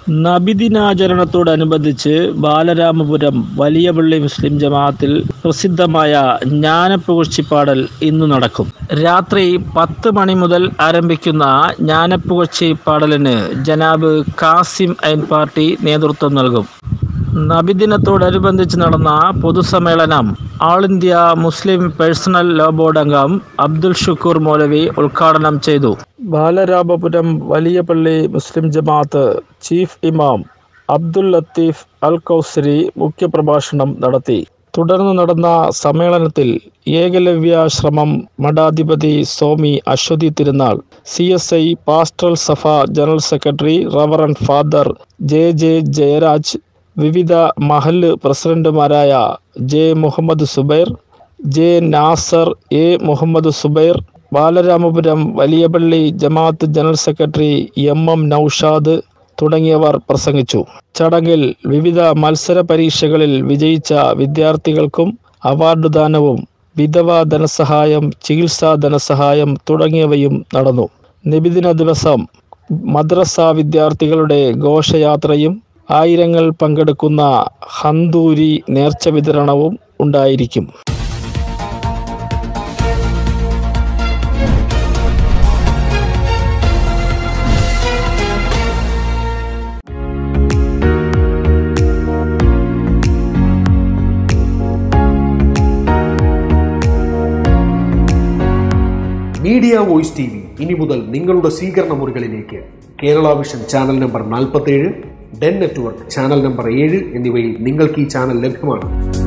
നബിദിനാചരണത്തോടനുബന്ധിച്ച് ബാലരാമപുരം വലിയ പള്ളി മുസ്ലിം ജമാഅത്തിൽ പ്രസിദ്ധമായ ജ്ഞാനപ്പുകഴ്ചിപ്പാടൽ ഇന്ന് നടക്കും രാത്രി പത്ത് മണി മുതൽ ആരംഭിക്കുന്ന ജ്ഞാനപ്പുകഴ്ചിപ്പാടലിന് ജനാബ് കാസിം ഐൻ പാർട്ടി നേതൃത്വം നൽകും നബിദിനത്തോടനുബന്ധിച്ച് നടന്ന പൊതുസമ്മേളനം all India Muslim personal law board അംഗം അബ്ദുൽ ഷുക്കൂർ മൗലവി ഉദ്ഘാടനം ചെയ്തു ബാലരാമപുരം വലിയ പള്ളി മുസ്ലിം ജമാഅത്ത് ചീഫ് ഇമാം അബ്ദുൽ ലത്തീഫ് അൽ കൗസരി മുഖ്യപ്രഭാഷണം നടത്തി തുടർന്ന് നടന്ന സമ്മേളനത്തിൽ ഏകലവ്യാശ്രമം മഠാധിപതി Swami Aswathi Thirunal C S I pastoral സഭ general secretary reverend father J J Jayaraj വിവിധ മഹല്ല് പ്രസിഡന്റുമാരായ J Muhammad Subair J Nasar A Muhammad Subair Balaramapuram Valiyapalli Jamaath general secretary M M Noushad തുടങ്ങിയവർ പ്രസംഗിച്ചു ചടങ്ങിൽ വിവിധ മത്സര പരീക്ഷകളിൽ വിജയിച്ച വിദ്യാർത്ഥികൾക്കും അവാർഡ് ദാനവും വിധവ ധനസഹായം ചികിത്സാ ധനസഹായം തുടങ്ങിയവയും നടന്നു നിബിദിന ദിവസം മദ്രസ വിദ്യാർത്ഥികളുടെ ഘോഷയാത്രയും ആയിരങ്ങൾ പങ്കെടുക്കുന്ന ഹന്തൂരി നേർച്ച വിതരണവും ഉണ്ടായിരിക്കും മീഡിയ വോയിസ് ടി വി ഇനി മുതൽ നിങ്ങളുടെ സ്വീകരണ മുറികളിലേക്ക് കേരള വിഷൻ ചാനൽ നമ്പർ നാൽപ്പത്തേഴ് ഡെൻ നെറ്റ്വർക്ക് ചാനൽ നമ്പർ ഏഴ് എന്നിവയിൽ നിങ്ങൾക്ക് ഈ ചാനൽ ലഭ്യമാണ്